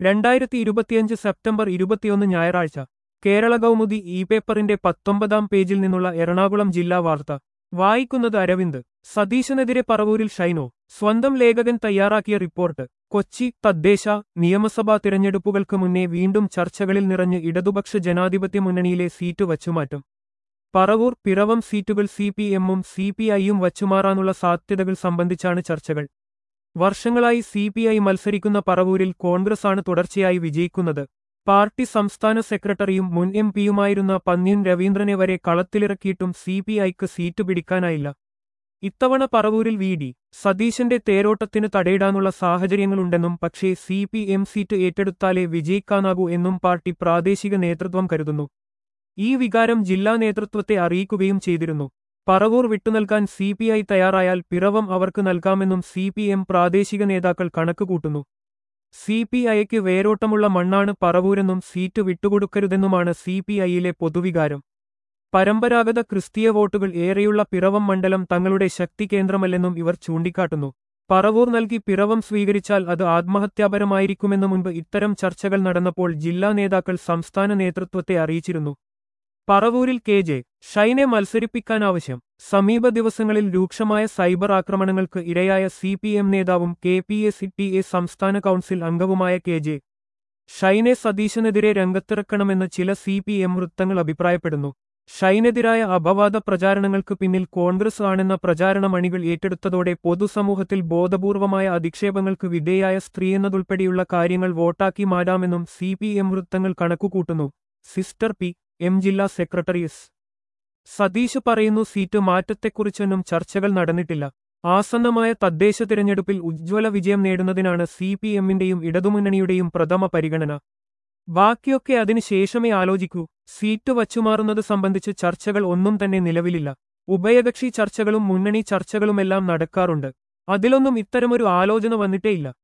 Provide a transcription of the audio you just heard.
രണ്ടായിരത്തി ഇരുപത്തിയഞ്ച് സെപ്റ്റംബർ ഇരുപത്തിയൊന്ന് ഞായറാഴ്ച കേരള കൗമുദി ഇ പേപ്പറിന്റെ പത്തൊമ്പതാം പേജിൽ നിന്നുള്ള എറണാകുളം ജില്ലാ വാർത്ത വായിക്കുന്നത് അരവിന്ദ് സതീശനെതിരെ പറവൂരിൽ ഷൈനോ സ്വന്തം ലേഖകൻ തയ്യാറാക്കിയ റിപ്പോർട്ട് കൊച്ചി തദ്ദേശ നിയമസഭാ തിരഞ്ഞെടുപ്പുകൾക്ക് മുന്നേ വീണ്ടും ചർച്ചകളിൽ നിറഞ്ഞ് ഇടതുപക്ഷ ജനാധിപത്യ മുന്നണിയിലെ സീറ്റ് വച്ചുമാറ്റം പറവൂർ പിറവം സീറ്റുകൾ സി പി എമ്മും സി പി ഐയും വച്ചുമാറാനുള്ള സാധ്യതകൾ സംബന്ധിച്ചാണ് ചർച്ചകൾ വർഷങ്ങളായി സി പി ഐ മത്സരിക്കുന്ന പറവൂരിൽ കോൺഗ്രസാണ് തുടർച്ചയായി വിജയിക്കുന്നത് പാർട്ടി സംസ്ഥാന സെക്രട്ടറിയും മുൻ എം പിയുമായിരുന്ന പന്ന്യൻ രവീന്ദ്രനെ വരെ കളത്തിലിറക്കിയിട്ടും സി പി ഐക്ക് സീറ്റ് പിടിക്കാനായില്ല ഇത്തവണ പറവൂരിൽ വി ഡി സതീശന്റെ തേരോട്ടത്തിന് തടയിടാനുള്ള സാഹചര്യങ്ങളുണ്ടെന്നും പക്ഷേ സി പി എം സീറ്റ് ഏറ്റെടുത്താലേ വിജയിക്കാനാകൂ എന്നും പാർട്ടി പ്രാദേശിക നേതൃത്വം കരുതുന്നു ഈ വികാരം ജില്ലാ നേതൃത്വത്തെ അറിയിക്കുകയും ചെയ്തിരുന്നു പറവൂർ വിട്ടുനൽകാൻ സി പി ഐ തയ്യാറായാൽ പിറവം അവർക്ക് നൽകാമെന്നും സി പി എം പ്രാദേശിക നേതാക്കൾ കണക്കുകൂട്ടുന്നു സി പി ഐക്ക് വേരോട്ടമുള്ള മണ്ണാണ് പറവൂരെന്നും സീറ്റ് വിട്ടുകൊടുക്കരുതെന്നുമാണ് സി പി ഐയിലെ പൊതുവികാരം പരമ്പരാഗത ക്രിസ്തീയ വോട്ടുകൾ ഏറെയുള്ള പിറവം മണ്ഡലം തങ്ങളുടെ ശക്തി കേന്ദ്രമല്ലെന്നും ഇവർ ചൂണ്ടിക്കാട്ടുന്നു പറവൂർ നൽകി പിറവം സ്വീകരിച്ചാൽ അത് ആത്മഹത്യാപരമായിരിക്കുമെന്ന് മുൻപ് ഇത്തരം ചർച്ചകൾ നടന്നപ്പോൾ ജില്ലാ നേതാക്കൾ സംസ്ഥാന നേതൃത്വത്തെ അറിയിച്ചിരുന്നു പറവൂരിൽ കെ ജെ ഷൈനെ മത്സരിപ്പിക്കാനാവശ്യം സമീപ ദിവസങ്ങളിൽ രൂക്ഷമായ സൈബർ ആക്രമണങ്ങൾക്ക് ഇരയായ സി പി എം നേതാവും K P A C T A സംസ്ഥാന കൗൺസിൽ അംഗവുമായ കെ ജെ ഷൈനെ സതീശനെതിരെ രംഗത്തിറക്കണമെന്ന് ചില സി പി എം വൃത്തങ്ങൾ അഭിപ്രായപ്പെടുന്നു ഷൈനെതിരായ അപവാദ പ്രചാരണങ്ങൾക്ക് പിന്നിൽ കോൺഗ്രസ് ആണെന്ന പ്രചാരണമണികൾ ഏറ്റെടുത്തതോടെ പൊതുസമൂഹത്തിൽ ബോധപൂർവമായ അധിക്ഷേപങ്ങൾക്ക് വിധേയായ സ്ത്രീയെന്നതുൾപ്പെടെയുള്ള കാര്യങ്ങൾ വോട്ടാക്കി മാറ്റാമെന്നും സി പി എം വൃത്തങ്ങൾ കണക്കുകൂട്ടുന്നു സിസ്റ്റർ പി എം ജില്ലാ സെക്രട്ടറി എസ് സതീഷ് പറയുന്നു സീറ്റ് മാറ്റത്തെക്കുറിച്ചൊന്നും ചർച്ചകൾ നടന്നിട്ടില്ല ആസന്നമായ തദ്ദേശ തിരഞ്ഞെടുപ്പിൽ ഉജ്ജ്വല വിജയം നേടുന്നതിനാണ് സി പി എമ്മിന്റെയും ഇടതുമുന്നണിയുടെയും പ്രഥമ പരിഗണന ബാക്കിയൊക്കെ അതിനു ശേഷമേ ആലോചിക്കൂ സീറ്റ് വച്ചുമാറുന്നത് സംബന്ധിച്ച് ചർച്ചകൾ ഒന്നും തന്നെ നിലവിലില്ല ഉഭയകക്ഷി ചർച്ചകളും മുന്നണി ചർച്ചകളുമെല്ലാം നടക്കാറുണ്ട് അതിലൊന്നും ഇത്തരമൊരു ആലോചന വന്നിട്ടേയില്ല